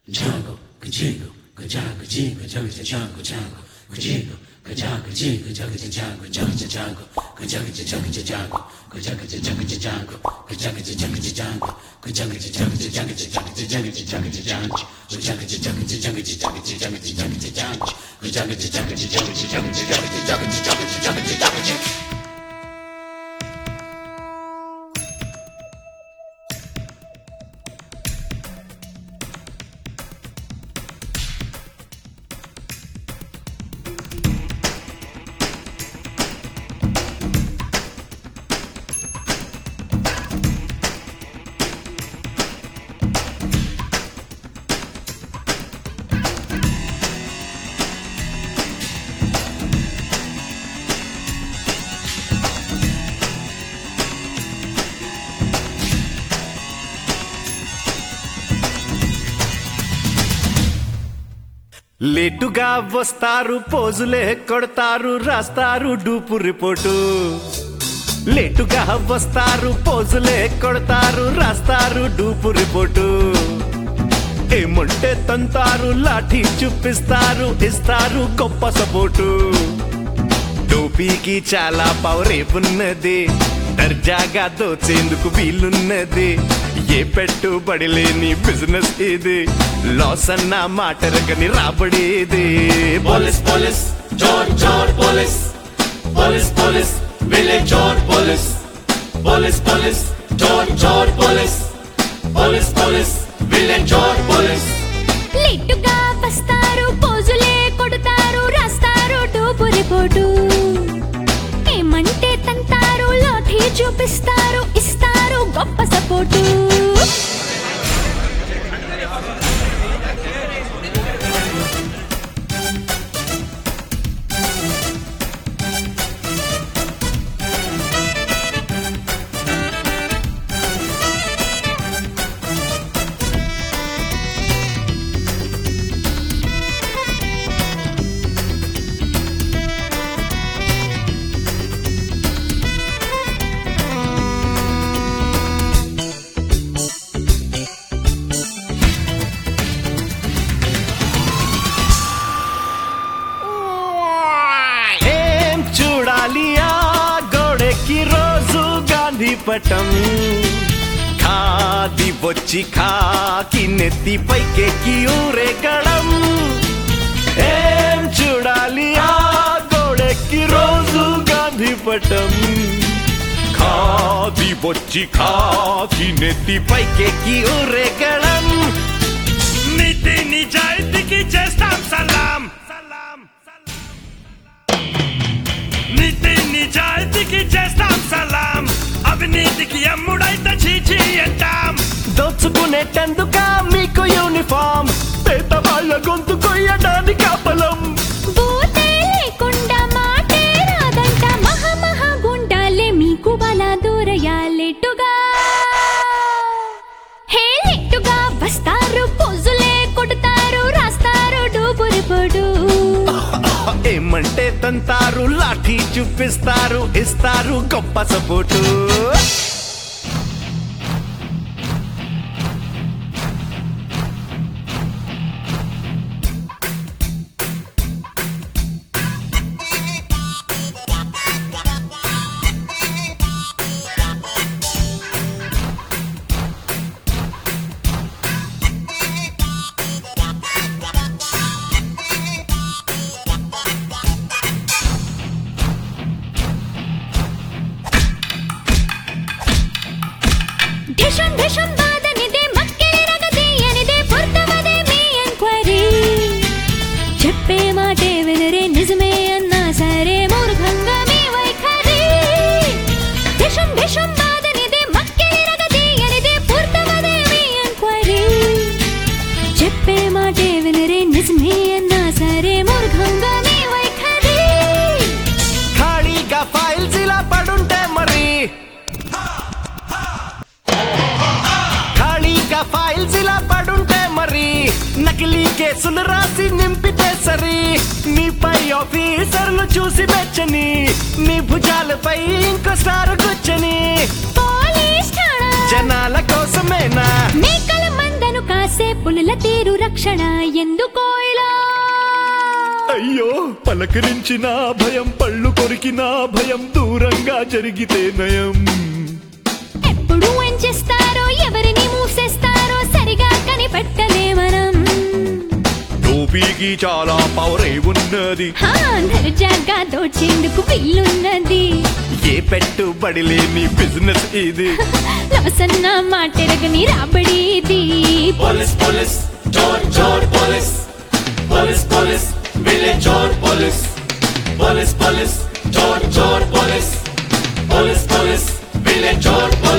Django, Kajigo, Kajaga, Jiga, Jaga, Django, Django, Kajigo, Kajaga, Jiga, Jaga, Django, Jaga, Django, Kajaga, Jaga, Django, Kajaga, Jaga, Django, Kajaga, Jaga, Django, Kajaga, Jaga, Jaga, Jaga, Jaga, Jaga, Django, Kajaga, Jaga, Jaga, Jaga, Jaga, Jaga, Django, Kajaga, Jaga, Jaga, Jaga, Jaga, Jaga, Jaga, Jaga, లేటుగా వస్తారు పోజులే కొడతారు రాస్తారు dupe report లేటుగా వస్తారు పోజులే కొడతారు రాస్తారు dupe report ఏమంటే తంతారు లాఠీ చూపిస్తారు ఇస్తారు గొప్ప సపోర్టు టోపీకి చాలా పవర్ ఉన్నది దర్జాగా దోచేందుకు వీలున్నది ఏ పెట్టుబడి లేని బిజినెస్ ఇది లాస్ అన్న మాట రగని రాబడేది Police, police, John, John, police. Police, police, village John, police. Police, police, John, John, police. Police, police, village John, police. లిట్టుగా వస్తారు పోజులే కొడతారు రాస్తారు డూపు రిపోర్టు ఏమంటే తంతారు లాఠీ చూపిస్తారు ఇస్తారు గొప్ప సపోర్టు ఏం చూడాలి ఆ గోడెకి రోజు గాంధీ పటం ఖాది వచ్చి ఖాకి నెత్తి పైకెక్కి ఊరేగడం ఏం చూడాలి ఆ గోడెకి రోజు గాంధీ పటం ఖాది వచ్చి ఖాకి నెత్తి పైకెక్కి ఊరేగడం నీతి నిజాయితీకి చేస్తాం సలాం సలాం నీతి నిజాయితీకి చేస్తాం సలాం అవినీతికి ఎమ్ముడైతే చీచి అంటాం దోచుకునేటందుక మీకు యూనిఫామ్ పేద వాళ్ళ గొంతు కొయ్యడానికి బలం బూతే లేకుండా మాటే రాదంట మహా మహా గుండాలే మీకు బల దూరయాలెట్టుగా హే లిట్టుగా వస్తారు పోజులే కొడతారు రాస్తారు డూపు రిపోర్టు ఏమంటే తంతారు లాఠీ చూపిస్తారు ఇస్తారు గొప్ప సపోర్టు ఢిషం ఢిషం బాదనిదే మక్కిలి రగదీయనిదే పుర్తవదే మీ ఎంక్వైరీ చెప్పే మాటే వినరే నిజమే అన్నా సరే మూర్ఖంగా మీ వైఖరి ఢిషం ఢిషం బాదనిదే మక్కిలి రగదీయనిదే పుర్తవదే మీ ఎంక్వైరీ చెప్పే మాటే వినరే నిజమే అన్నా సరే మూర్ఖంగా మీ వైఖరి ఖాళీగా ఫైల్స్ ఇలా పడుంటే మరి ఖాళీగా ఫైల్స్ ఇలా పడుంటే మరి నకిలీ కేసులు రాసి నింపితే సరి నీపై ఆఫీసర్లు చూసి మెచ్చని నీ భుజాలపై ఇంకో స్టార్ కూర్చొని పోలీస్ ఠాణా జనాల కోసమేనా మేకల మందను కాదు కాసే పులుల తీరు రక్షణ ఎందుకో ఇలా అయ్యో పలకరించిన భయం పళ్ళు కొరికిన భయం దూరంగా జరిగితే నయం ఎప్పుడు ఏం చేస్తారో ఎవరిని మూసేస్తారో సరిగా కనిపెట్టలే మనం టోపీకి చాలా పవరే ఉన్నది హా, దర్జాగా దోచేందుకు వీలున్నది ఏ పెట్టుబడి లేని బిజినెస్ ఇది లవసన్న మాటెరగని రాబడి ఇది Police, police, chor, chor, police. Police, police, village chor, police. Police, police, chor, chor, police. Police, police, village chor, police.